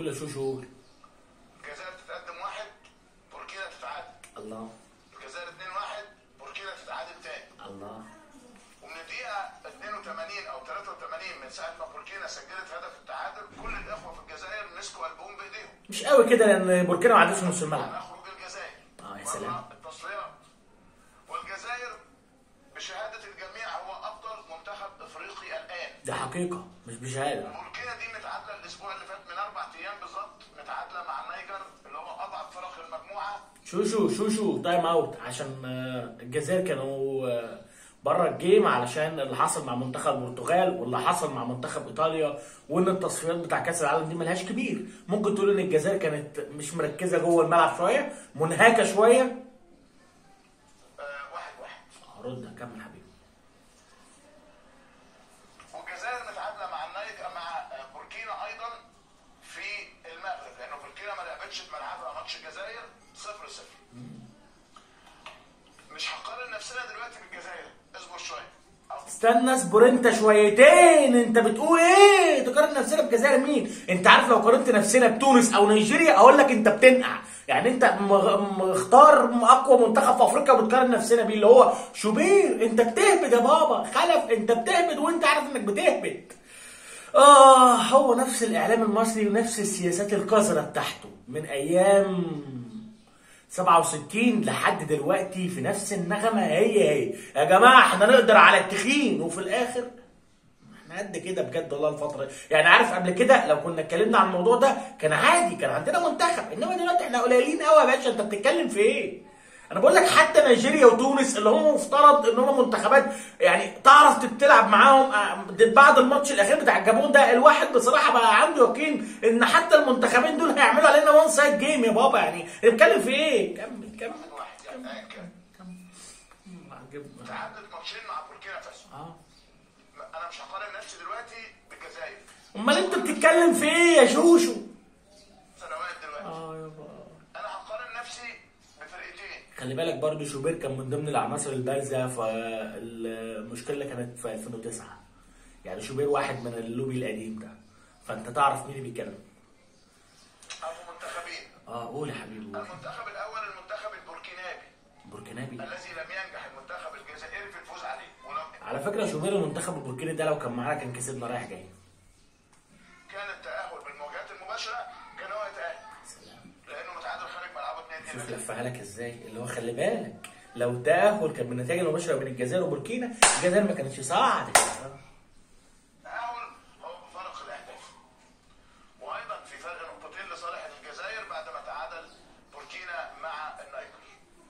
قول يا شوشو قول الجزائر تتقدم واحد بوركينا تتعادل الله الجزائر 2 1 بوركينا تتعادل تاني الله ومن الدقيقة 82 أو 83 من ساعة ما بوركينا سجلت هدف التعادل كل الإخوة في الجزائر مسكوا قلبهم بإيديهم مش قوي كده لان بوركينا ما عدتش نص الملعب على خروج الجزائر آه، يا بره سلام. التصفيات والجزائر بشهادة الجميع هو أفضل منتخب إفريقي الآن ده حقيقه مش بشهاده بوركينا دي متعادلة الأسبوع اللي فات من أربع أيام بالظبط متعادلة مع النيجر اللي هو أضعف فرق المجموعة شوشو شوشو تايم اوت عشان آه، الجزائر كانوا آه، بره الجيم علشان اللي حصل مع منتخب البرتغال واللي حصل مع منتخب ايطاليا وان التصفيات بتاع كاس العالم دي ملهاش كبير ممكن تقول ان الجزائر كانت مش مركزه جوه الملعب شويه منهكه شويه آه، واحد واحد رد كمل حبيبي والجزائر متعادله مع النيجر مع بوركينا ايضا في المغرب لانه بوركينا ما لعبتش في ملعبها ماتش الجزائر صفر صفر مش هنقارن نفسنا دلوقتي بالجزائر اصبر شويه أو استنى اصبر انت شويتين انت بتقول ايه تقارن نفسنا بجزائر مين انت عارف لو قارنت نفسنا بتونس او نيجيريا اقول لك انت بتنقع يعني انت مغ- مختار اقوى منتخب في افريقيا وبتقارن نفسنا بيه اللي هو شوبير انت بتهبد يا بابا خلف انت بتهبد وانت عارف انك بتهبد اه هو نفس الاعلام المصري ونفس السياسات القذره بتاعته من ايام 67 لحد دلوقتي في نفس النغمه هي هي يا جماعه احنا نقدر على التخين وفي الاخر احنا قد كده بجد والله الفتره يعني عارف قبل كده لو كنا اتكلمنا عن الموضوع ده كان عادي كان عندنا منتخب انما دلوقتي احنا قليلين قوي يا باشا انت بتتكلم في ايه انا بقول لك حتى نيجيريا وتونس اللي هم مفترض ان هم منتخبات يعني تعرف تلعب معاهم آه، بعد الماتش الاخير بتاع الجابون ده الواحد بصراحه بقى عنده يقين ان حتى المنتخبين دول هيعملوا علينا وان سايد جيم يا بابا يعني بنتكلم في ايه كمل كمل واحد واحد يعني ايا كان كمل تعادلت ماتشين مع بوركينا فاسو اه انا مش هقارن نفسي دلوقتي بالجزائر امال انت بتتكلم في ايه يا شوشو سنوات دلوقتي اه يابا انا هقارن نفسي بفرقتين خلي بالك برضو شوبير كان من ضمن العناصر البارزه فالمشكله اللي كانت في 2009 يعني شوبير واحد من اللوبي القديم ده فانت تعرف مين اللي بيتكلم ابو منتخبين اه قول يا حبيبي قول. المنتخب الاول المنتخب البوركينابي بركنابي الذي لم ينجح المنتخب الجزائري في الفوز عليه ولم على فكره شوبير المنتخب البوركيني ده لو كان معانا كان كسبنا رايح جاي كان التاهل بالمواجهات المباشره كان هو يتاهل سلام لانه متعادل خارج ملعبه 2 شوف 2 لفها لك ازاي اللي هو خلي بالك لو تاهل كان بالنتائج المباشره بين الجزائر وبوركينا الجزائر ما كانتش صعدت التاهل هو بفرق الاهداف وايضا في فرق نقطتين لصالح الجزائر بعد ما تعادل بوركينا مع النيجر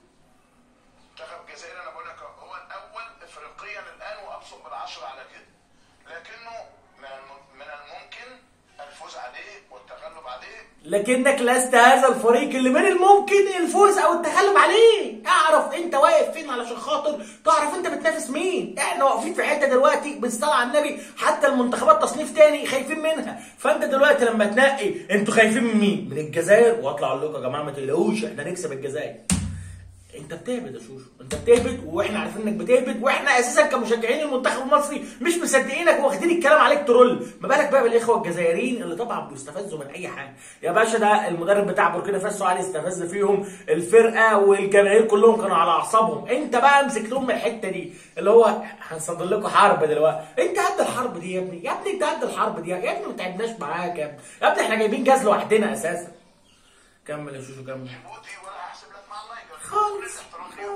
منتخب الجزائر انا بقول لك هو الاول افريقيا الان وابصق بالعشره على كده لكنه من الم- من الممكن الفوز عليه والتغلب عليه لكنك لست هذا الفريق اللي من الممكن الفوز او التغلب عليه اعرف انت واقف فين علشان خاطر تعرف انت بتنافس مين احنا واقفين في حته دلوقتي بالصلاه على النبي حتى المنتخبات تصنيف تاني خايفين منها فانت دلوقتي لما تنقي انتوا خايفين من مين من الجزائر واطلع اقول لكم يا جماعه ما تقلقوش احنا نكسب الجزائر انت بتهبد يا شوشو انت بتهبد واحنا عارفين انك بتهبد واحنا اساسا كمشجعين المنتخب المصري مش مصدقينك واخدين الكلام عليك ترول ما بالك بقى بالاخوه الجزائريين اللي طبعا بيستفزوا من اي حاجه يا باشا ده المدرب بتاع بوركينا فاسو قاعد يستفز فيهم الفرقه والجماهير كلهم كانوا على اعصابهم انت بقى امسك لهم من الحته دي اللي هو هنصدر لكم حرب دلوقتي انت قد الحرب دي يا ابني يا ابني انت قد الحرب دي يا ابني ما تعبناش معاك يا ابني يا ابني احنا جايبين جاز لوحدنا اساسا كمل يا شوشو كمل جيبوتي ولا هحسب لك مع النيجر خالص كل الاحترام ليهم.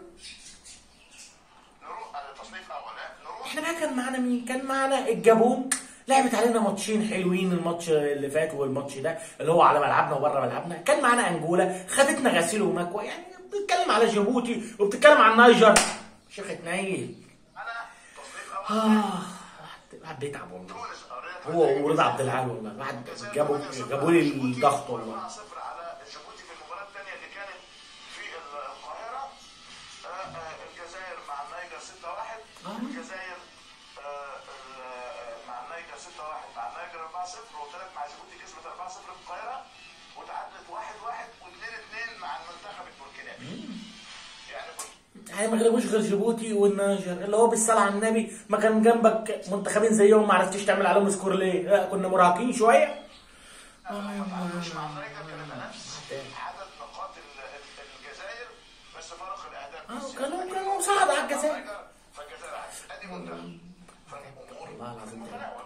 نروح على تصنيف اول ها؟ نروح احنا بقى كان معانا مين؟ كان معانا الجابون لعبت علينا ماتشين حلوين الماتش اللي فات والماتش ده اللي هو على ملعبنا وبره ملعبنا، كان معانا انجولا خدتنا غسيل ومكوى يعني بتتكلم على جيبوتي وبتتكلم عن النيجر شيخ اتنيل انا تصنيف اول اه الواحد بيتعب والله تونس قريت هو ورضا عبد العال والله الواحد جابوا جابوا لي الضغط والله 4-0 على جيبوتي في المباراه الثانيه اللي كانت في القاهره آه، آه، الجزائر مع النيجر 6-1 الجزائر آه، ال- مع النيجر 6-1 مع النيجر 4-0 وطلعت مع جيبوتي كسبت 4-0 في القاهره وتعادلت 1-1 و2-2 مع المنتخب البوركينابي يعني بوركينا يعني ما غلبوش غير جيبوتي والنيجر اللي هو بالصلاه على النبي ما كان جنبك منتخبين زيهم ما عرفتش تعمل عليهم سكور ليه؟ لا كنا مراهقين شويه ما تعادلوش مع النيجر كان يبقى نفس عدد نقاط ال- ال- الجزائر بس فرق الاهداف آه، بس. كانوا- لكن كانوا صعد على الجزائر. النيجر، فالجزائر عكس ادي منتخب فالامور والله العظيم في المتناول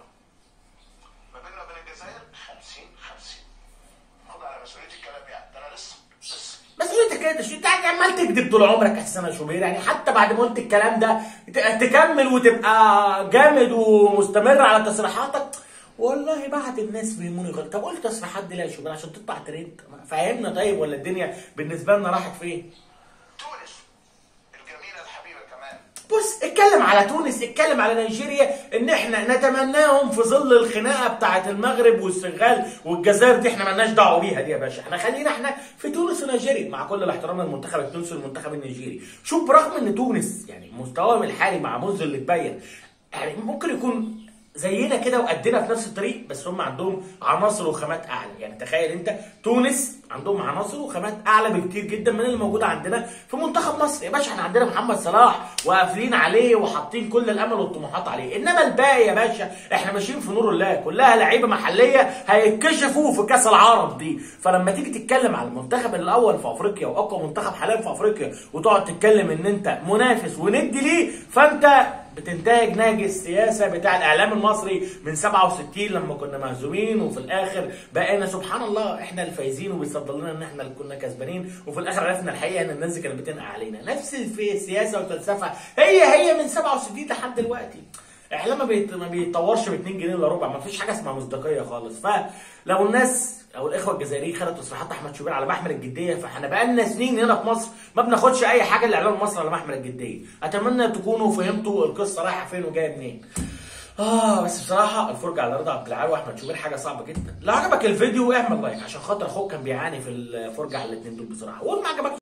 ما بيننا وبين الجزائر 50 50 خد على مسؤوليه الكلام يعني ده انا لسه لسه بس انت كده شو انت عمال تكذب طول عمرك يا حسين شوبير يعني حتى بعد ما قلت الكلام ده ت- تكمل وتبقى جامد ومستمر على تصريحاتك والله بعد الناس بيهموني غلط طب قلت تصريحات دي ليه يا شوبير عشان تطلع ترند فهمنا طيب ولا الدنيا بالنسبه لنا راحت فين؟ تونس الجميله الحبيبه كمان بص اتكلم على تونس اتكلم على نيجيريا ان احنا نتمناهم في ظل الخناقه بتاعه المغرب والسنغال والجزائر دي احنا مالناش دعوه بيها دي يا باشا احنا خلينا احنا في تونس ونيجيريا مع كل الاحترام للمنتخب التونسي والمنتخب النيجيري شوف برغم ان تونس يعني مستواهم الحالي مع منذ اللي اتبين يعني ممكن يكون زينا كده وقدنا في نفس الطريق بس هم عندهم عناصر وخامات اعلى يعني تخيل انت تونس عندهم عناصر وخامات اعلى بكتير جدا من اللي موجوده عندنا في منتخب مصر يا باشا احنا عندنا محمد صلاح وقافلين عليه وحاطين كل الامل والطموحات عليه انما الباقي يا باشا احنا ماشيين في نور الله كلها لعيبه محليه هيتكشفوا في كاس العرب دي فلما تيجي تتكلم على المنتخب الاول في افريقيا واقوى منتخب حاليا في افريقيا وتقعد تتكلم ان انت منافس وندي ليه فانت بتنتهج نهج السياسه بتاع الاعلام المصري من 67 لما كنا مهزومين وفي الاخر بقينا سبحان الله احنا الفايزين وبيصدر لنا ان احنا اللي كنا كسبانين وفي الاخر عرفنا الحقيقه ان الناس دي كانت بتنقع علينا نفس في السياسه والفلسفه هي هي من 67 لحد دلوقتي اعلام ما بيت- ما بيتطورش ب 2 جنيه الا ربع ما فيش حاجه اسمها مصداقيه خالص فلو الناس او الاخوه الجزائريين خدوا تصريحات احمد شوبير على محمل الجديه فاحنا بقالنا سنين هنا في مصر ما بناخدش اي حاجه الاعلام المصري على محمل الجديه اتمنى تكونوا فهمتوا القصه رايحه فين وجايه منين اه بس بصراحه الفرجه على رضا عبد العال واحمد شوبير حاجه صعبه جدا لو عجبك الفيديو اعمل لايك عشان خاطر اخوك كان بيعاني في الفرجه على الاثنين دول بصراحه وما عجبك